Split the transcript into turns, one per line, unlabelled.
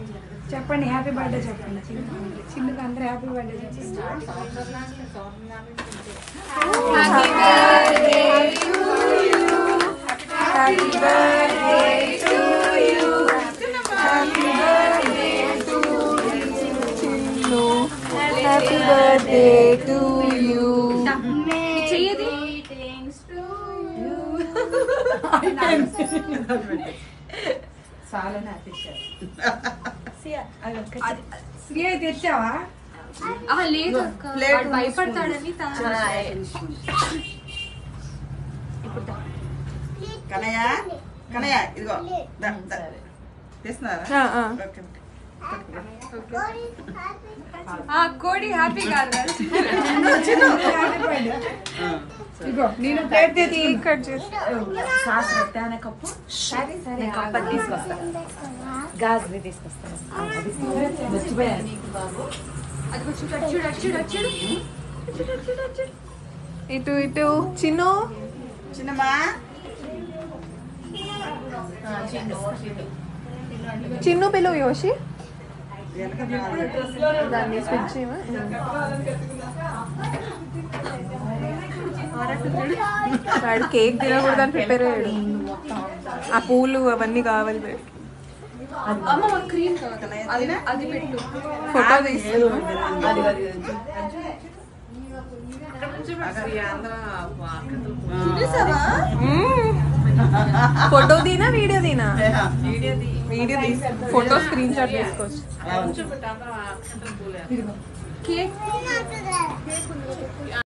చెప్పండి happy birthday చెప్పండి చిన్న చిన్నకి అందరూ హ్యాపీ బర్త్డే చెప్పండి happy birthday to you happy birthday to Chinnu happy birthday to you
చెయ్యది
శ్రీ తెచ్చావా
ఆ, లేదు అక్క. వాడు భయపడతాడని తా-
కనయ్య కనయ్య ఇదిగో దా, దా. తీస్తున్నారా ఓకే ఓకే.
ఆ కోడి హ్యాపీ కాదు కదా
ఇగో నేను ప్లేట్ తెచ్చి
కట్ చేసి
సాస్ పెట్టానే కప్పు నేను కప్పు అది తీసుకొస్తాను గాజుని తీసుకొస్తాను మర్చిపోయాను
అది కొంచెం అటు చూడు అటు చూడు అటు చూడు అటు చూడు, అటు చూడు, అటు చూడు.
ఇటు ఇటు చిన్ను
చిన్నమ్మా
చిన్ను పిలువు యోషి
వెనక రావాలి.
దాన్ని స్విచ్ చేయమా? వాడు కేక్ తినకూడదని ప్రిపేర్ అయ్యాడు ఆ పూలు అవన్నీ కావాలి వీడికి.
అమ్మ మాకు క్రీమ్ కావాలి అది అది పెట్టు
ఫోటో తీసి ఫోటో తీనా వీడియో తీనా వీడియో తీసి ఫోటో స్క్రీన్ షాట్ తీసుకోవచ్చు
అలా ఉంచు.
కేక్